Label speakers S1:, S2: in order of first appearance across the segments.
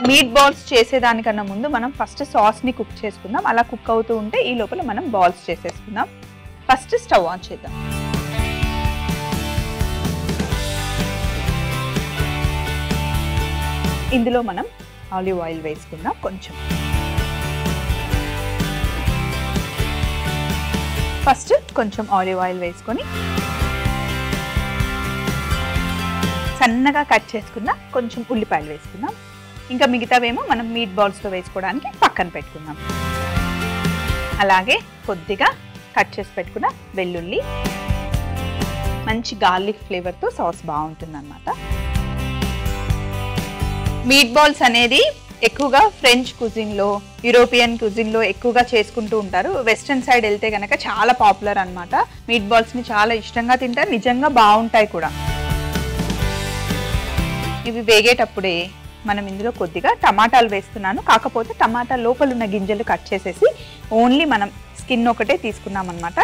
S1: meat balls చేసేదానికన్నా ముందు మనం first సాస్ని cook చేసుకుందాం అలా కుక్ అవుతూ ఉంటే ఈ లోపల మనం బాల్స్ చేసేసుకుందాం ఫస్ట్ స్టవ్ ఆన్ చేద్దాం ఇందులో మనం ఆలివ్ ఆయిల్ వేసుకుందాం కొంచెం ఫస్ట్ కొంచెం ఆలివ్ ఆయిల్ వేసుకొని సన్నగా కట్ చేసుకున్న కొంచెం ఉల్లిపాయలు వేసుకుందాం ఇంకా మిగతావేమో మనం మీట్ బాల్స్లో వేసుకోవడానికి పక్కన పెట్టుకుందాం అలాగే కొద్దిగా కట్ చేసి పెట్టుకున్న వెల్లుల్లి మంచి గార్లిక్ ఫ్లేవర్తో సాస్ బాగుంటుంది అనమాట మీట్ బాల్స్ అనేది ఎక్కువగా ఫ్రెంచ్ కుజిన్లో యూరోపియన్ కుజిన్లో ఎక్కువగా చేసుకుంటూ ఉంటారు వెస్ట్రన్ సైడ్ వెళ్తే కనుక చాలా పాపులర్ అనమాట మీట్ బాల్స్ని చాలా ఇష్టంగా తింటారు నిజంగా బాగుంటాయి కూడా ఇవి వేగేటప్పుడే మనం ఇందులో కొద్దిగా టమాటాలు వేస్తున్నాను కాకపోతే టమాటా లోపల ఉన్న గింజలు కట్ చేసేసి ఓన్లీ మనం స్కిన్ ఒకటే తీసుకున్నాం అనమాట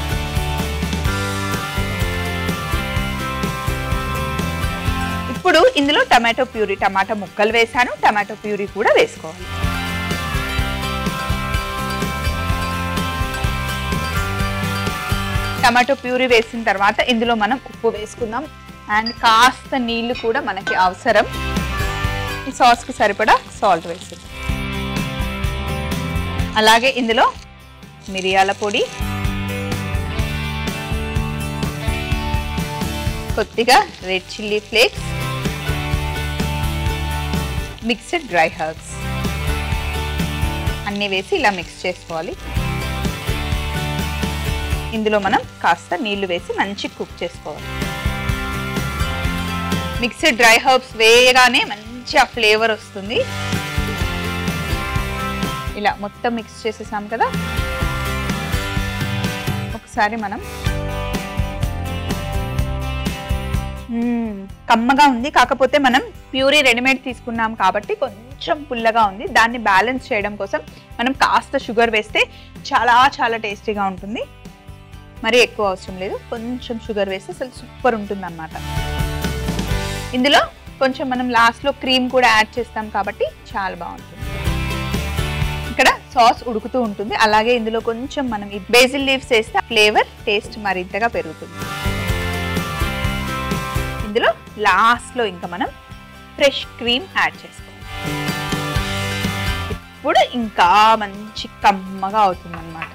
S1: ఇప్పుడు ఇందులో టమాటో ప్యూరీ టమాటో ముక్కలు వేసాను టమాటో ప్యూరీ కూడా వేసుకోవాలి టమాటో ప్యూరీ వేసిన తర్వాత ఇందులో మనం ఉప్పు వేసుకుందాం అండ్ కాస్త నీళ్లు కూడా మనకి అవసరం ఈ సాస్కి సరిపడా సాల్ట్ వేసుకుందాం అలాగే ఇందులో మిరియాల పొడి కొద్దిగా red chilli flakes mixed dry herbs అన్నీ వేసి ఇలా మిక్స్ చేసుకోవాలి ఇందులో మనం కాస్త నీళ్లు వేసి మంచి కుక్ చేసుకోవాలి మిక్స్డ్ డ్రై హర్బ్స్ వేయగానే మంచి ఆ ఫ్లేవర్ వస్తుంది ఇలా మొత్తం మిక్స్ చేసేసాం కదా ఒకసారి మనం మ్మ్, కమ్మగా ఉంది కాకపోతే మనం ప్యూరీ రెడీమేడ్ తీసుకున్నాం కాబట్టి కొంచెం పుల్లగా ఉంది దాన్ని బ్యాలెన్స్ చేయడం కోసం మనం కాస్త షుగర్ వేస్తే చాలా చాలా టేస్టీగా ఉంటుంది మరీ ఎక్కువ అవసరం లేదు కొంచెం షుగర్ వేస్తే అసలు సూపర్ ఉంటుంది అనమాట ఇందులో కొంచెం మనం లాస్ట్లో క్రీమ్ కూడా యాడ్ చేస్తాం కాబట్టి చాలా బాగుంటుంది ఇక్కడ సాస్ ఉడుకుతూ ఉంటుంది అలాగే ఇందులో కొంచెం మనం ఈ బేసిల్ లీవ్స్ వేస్తే ఫ్లేవర్ టేస్ట్ మరింతగా పెరుగుతుంది ఇందులో లాస్ట్లో ఇంకా మనం ఫ్రెష్ క్రీమ్ యాడ్ చేసుకోవాలి ఇప్పుడు ఇంకా మంచి కమ్మగా అవుతుంది అనమాట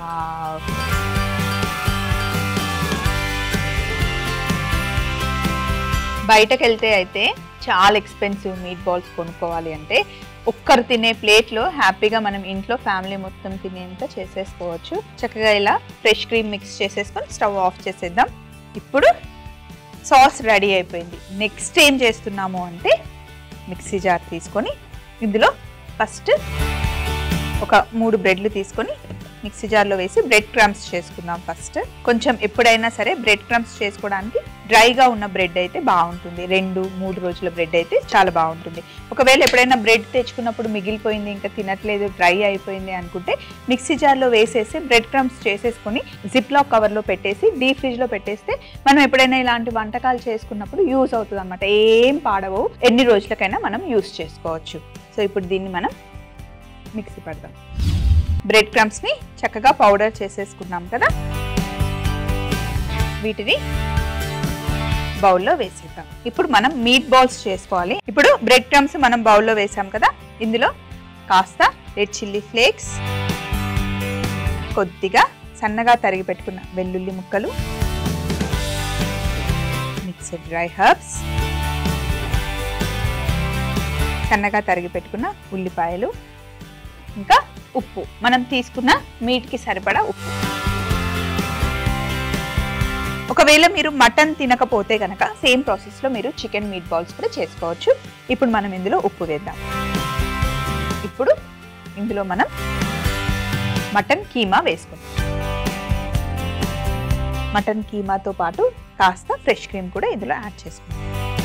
S1: బయటకు వెళ్తే అయితే చాలా ఎక్స్పెన్సివ్ మీట్ బాల్స్ కొనుక్కోవాలి అంటే ఒక్కరు తినే ప్లేట్లో హ్యాపీగా మనం ఇంట్లో ఫ్యామిలీ మొత్తం తినేంత చేసేసుకోవచ్చు చక్కగా ఇలా ఫ్రెష్ క్రీమ్ మిక్స్ చేసేసుకొని స్టవ్ ఆఫ్ చేసేద్దాం ఇప్పుడు సాస్ రెడీ అయిపోయింది నెక్స్ట్ ఏం చేస్తున్నాము అంటే మిక్సీ జార్ తీసుకొని ఇందులో ఫస్ట్ ఒక మూడు బ్రెడ్లు తీసుకొని మిక్సీ జార్లో వేసి బ్రెడ్ క్రమ్స్ చేసుకుందాం ఫస్ట్ కొంచెం ఎప్పుడైనా సరే బ్రెడ్ క్రమ్స్ చేసుకోవడానికి డ్రైగా ఉన్న బ్రెడ్ అయితే బాగుంటుంది రెండు మూడు రోజుల బ్రెడ్ అయితే చాలా బాగుంటుంది ఒకవేళ ఎప్పుడైనా బ్రెడ్ తెచ్చుకున్నప్పుడు మిగిలిపోయింది ఇంకా తినట్లేదు డ్రై అయిపోయింది అనుకుంటే మిక్సీ జార్లో వేసేసి బ్రెడ్ క్రమ్స్ చేసేసుకొని జిప్ లాక్ కవర్లో పెట్టేసి డీప్ ఫ్రిడ్జ్లో పెట్టేస్తే మనం ఎప్పుడైనా ఇలాంటి వంటకాలు చేసుకున్నప్పుడు యూస్ అవుతుంది అనమాట ఏం పాడవు ఎన్ని రోజులకైనా మనం యూస్ చేసుకోవచ్చు సో ఇప్పుడు దీన్ని మనం మిక్సీ పడదాం బ్రెడ్ క్రమ్స్ని చక్కగా పౌడర్ చేసేసుకున్నాం కదా వీటిని బౌల్లో వేసేద్దాం ఇప్పుడు మనం మీట్ బాల్స్ చేసుకోవాలి ఇప్పుడు బ్రెడ్ క్రమ్స్ మనం బౌల్లో వేసాం కదా ఇందులో కాస్త రెడ్ చిల్లీ ఫ్లేక్స్ కొద్దిగా సన్నగా తరిగి పెట్టుకున్న వెల్లుల్లి ముక్కలు మిక్స్డ్ డ్రై హర్బ్స్ సన్నగా తరిగి పెట్టుకున్న ఉల్లిపాయలు ఇంకా ఉప్పు మనం తీసుకున్న మీట్కి సరిపడా ఉప్పు ఒకవేళ మీరు మటన్ తినకపోతే కనుక సేమ్ ప్రాసెస్లో మీరు చికెన్ మీట్ బాల్స్ కూడా చేసుకోవచ్చు ఇప్పుడు మనం ఇందులో ఉప్పు వేద్దాం ఇప్పుడు ఇందులో మనం మటన్ కీమా వేసుకుందాం మటన్ కీమాతో పాటు కాస్త ఫ్రెష్ క్రీమ్ కూడా ఇందులో యాడ్ చేసుకుందాం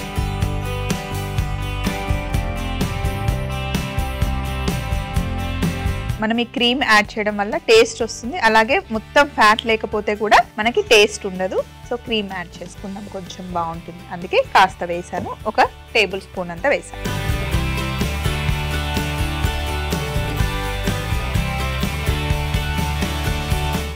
S1: మనం ఈ క్రీమ్ యాడ్ చేయడం వల్ల టేస్ట్ వస్తుంది అలాగే మొత్తం ఫ్యాట్ లేకపోతే కూడా మనకి టేస్ట్ ఉండదు సో క్రీమ్ యాడ్ చేసుకున్నాం కొంచెం బాగుంటుంది అందుకే కాస్త వేసాను ఒక టేబుల్ స్పూన్ అంతా వేసాను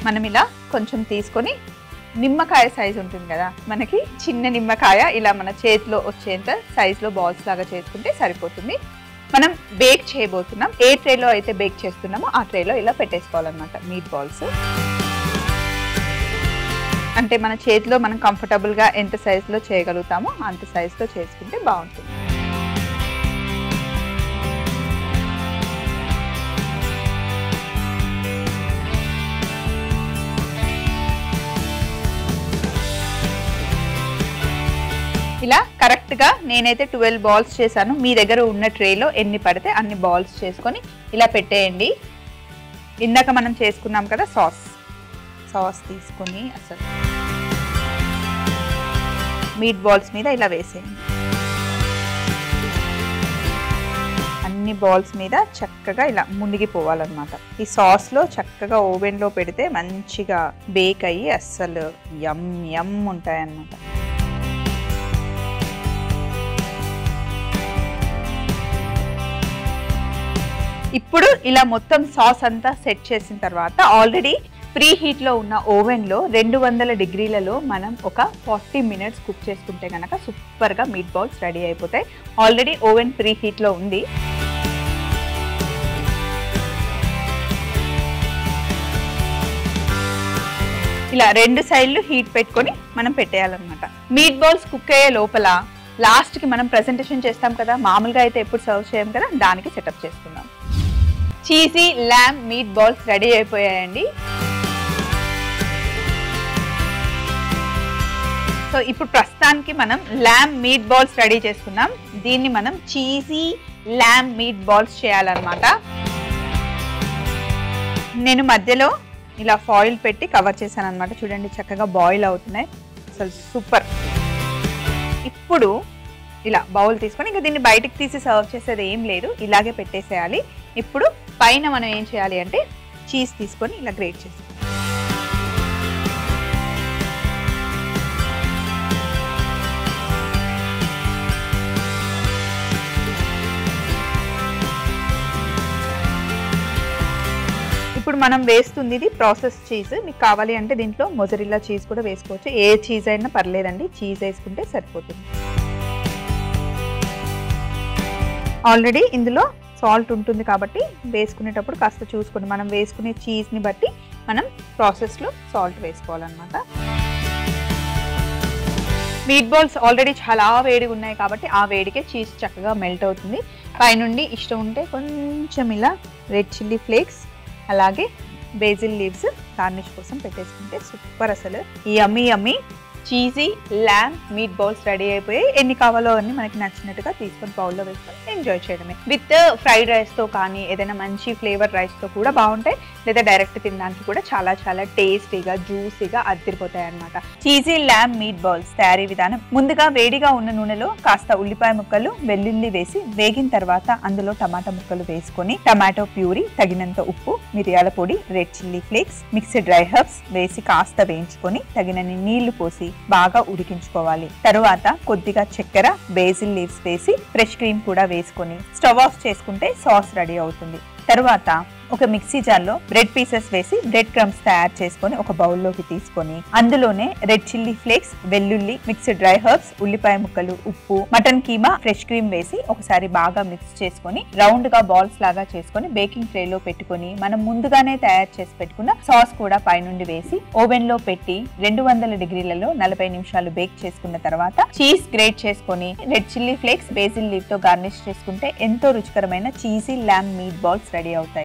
S1: మనం ఇలా కొంచెం తీసుకొని నిమ్మకాయ సైజ్ ఉంటుంది కదా మనకి చిన్న నిమ్మకాయ ఇలా మన చేతిలో వచ్చేంత సైజులో బాల్స్ లాగా చేసుకుంటే సరిపోతుంది మనం బేక్ చేయబోతున్నాం ఏ ట్రేలో అయితే బేక్ చేస్తున్నామో ఆ ట్రేలో ఇలా పెట్టేసుకోవాలన్నమాట మీట్ బాల్స్ అంటే మన చేతిలో మనం కంఫర్టబుల్గా ఎంత సైజులో చేయగలుగుతామో అంత సైజులో చేసుకుంటే బాగుంటుంది ఇలా కరెక్ట్గా నేనైతే ట్వెల్వ్ బాల్స్ చేశాను మీ దగ్గర ఉన్న ట్రేలో ఎన్ని పడితే అన్ని బాల్స్ చేసుకొని ఇలా పెట్టేయండి ఇందాక మనం చేసుకున్నాం కదా సాస్ సాస్ తీసుకొని అసలు మీట్ బాల్స్ మీద ఇలా వేసేయండి అన్ని బాల్స్ మీద చక్కగా ఇలా మునిగిపోవాలన్నమాట ఈ సాస్లో చక్కగా ఓవెన్లో పెడితే మంచిగా బేక్ అయ్యి అస్సలు యమ్ యమ్ ఉంటాయన్నమాట ఇప్పుడు ఇలా మొత్తం సాస్ అంతా సెట్ చేసిన తర్వాత ఆల్రెడీ ప్రీ హీట్లో ఉన్న ఓవెన్లో రెండు వందల డిగ్రీలలో మనం ఒక ఫార్టీ మినిట్స్ కుక్ చేసుకుంటే కనుక సూపర్గా మీట్ బాల్స్ రెడీ అయిపోతాయి ఆల్రెడీ ఓవెన్ ప్రీ హీట్లో ఉంది ఇలా రెండు సైడ్లు హీట్ పెట్టుకొని మనం పెట్టేయాలన్నమాట మీట్ బాల్స్ కుక్ అయ్యే లోపల లాస్ట్కి మనం ప్రెజెంటేషన్ చేస్తాం కదా మామూలుగా అయితే ఎప్పుడు సర్వ్ చేయం కదా దానికి సెటప్ చేసుకుందాం cheesy lamb meat balls ready అయిపోయాయండి సో ఇప్పుడు ప్రస్తుతానికి మనం ల్యామ్ మీట్ బాల్స్ రెడీ చేసుకుందాం దీన్ని మనం చీజీ ల్యామ్ మీట్ బాల్స్ చేయాలన్నమాట నేను మధ్యలో ఇలా ఫాయిల్ పెట్టి కవర్ చేశాను అనమాట చూడండి చక్కగా బాయిల్ అవుతున్నాయి అసలు సూపర్ ఇప్పుడు ఇలా బౌల్ తీసుకొని ఇంకా దీన్ని బయటికి తీసి సర్వ్ చేసేది ఏం లేదు ఇలాగే పెట్టేసేయాలి ఇప్పుడు పైన మనం ఏం చేయాలి అంటే చీజ్ తీసుకొని ఇలా గ్రేట్ చేసి ఇప్పుడు మనం వేస్తుంది ఇది ప్రాసెస్ చీజ్ మీకు కావాలి అంటే దీంట్లో మొజరిల్లా చీజ్ కూడా వేసుకోవచ్చు ఏ చీజ్ అయినా పర్లేదండి చీజ్ వేసుకుంటే సరిపోతుంది ఆల్రెడీ ఇందులో సాల్ట్ ఉంటుంది కాబట్టి వేసుకునేటప్పుడు కాస్త చూసుకోండి మనం వేసుకునే చీజ్ని బట్టి మనం ప్రాసెస్లో సాల్ట్ వేసుకోవాలన్నమాట మీట్ బాల్స్ ఆల్రెడీ చాలా వేడిగా ఉన్నాయి కాబట్టి ఆ వేడికే చీజ్ చక్కగా మెల్ట్ అవుతుంది పైనుండి ఇష్టం ఉంటే కొంచెం ఇలా రెడ్ చిల్లీ ఫ్లేక్స్ అలాగే బేజిల్ లీవ్స్ గార్నిష్ కోసం పెట్టేసుకుంటే సూపర్ అసలు ఈ అమ్మీ అమ్మీ cheesy lamb meat balls ready అయిపోయి ఎన్ని కావాలో అన్ని మనకి నచ్చినట్టుగా తీసుకొని బౌల్లో వేసుకొని ఎంజాయ్ చేయడమే విత్ ఫ్రైడ్ రైస్తో కానీ ఏదైనా మంచి ఫ్లేవర్ రైస్తో కూడా బాగుంటాయి లేదా డైరెక్ట్ తినడానికి కూడా చాలా చాలా టేస్టీగా జ్యూసీగా అద్దరిపోతాయి అనమాట చీజీ ల్యామ్ మీట్ బాల్స్ తయారీ విధానం ముందుగా వేడిగా ఉన్న నూనెలో కాస్త ఉల్లిపాయ ముక్కలు వెల్లుల్లి వేసి వేగిన తర్వాత అందులో టమాటా ముక్కలు వేసుకొని టమాటో ప్యూరీ తగినంత ఉప్పు మిరియాల పొడి red chilli flakes mixed dry herbs వేసి కాస్త వేయించుకొని తగినన్ని నీళ్లు పోసి బాగా ఉడికించుకోవాలి తరువాత కొద్దిగా చక్కెర బేసిల్ లీవ్స్ వేసి ఫ్రెష్ క్రీమ్ కూడా వేసుకొని స్టవ్ ఆఫ్ చేసుకుంటే సాస్ రెడీ అవుతుంది తరువాత ఒక మిక్సీ జార్లో బ్రెడ్ పీసెస్ వేసి బ్రెడ్ క్రమ్స్ తయారు చేసుకొని ఒక బౌల్లోకి తీసుకొని అందులోనే రెడ్ చిల్లీ ఫ్లేక్స్ వెల్లుల్లి మిక్స్డ్ డ్రై హర్బ్స్ ఉల్లిపాయ ముక్కలు ఉప్పు మటన్ కీమా ఫ్రెష్ క్రీమ్ వేసి ఒకసారి బాగా మిక్స్ చేసుకొని రౌండ్ గా బాల్స్ లాగా చేసుకొని బేకింగ్ ట్రే లో పెట్టుకొని మనం ముందుగానే తయారు చేసి పెట్టుకున్న సాస్ కూడా పైనుండి వేసి ఓవెన్ లో పెట్టి రెండు వందల డిగ్రీలలో నలభై నిమిషాలు బేక్ చేసుకున్న తర్వాత చీజ్ గ్రేట్ చేసుకొని red chilli flakes basil leaf తో గార్నిష్ చేసుకుంటే ఎంతో రుచికరమైన cheesy lamb meat balls ready అవుతాయి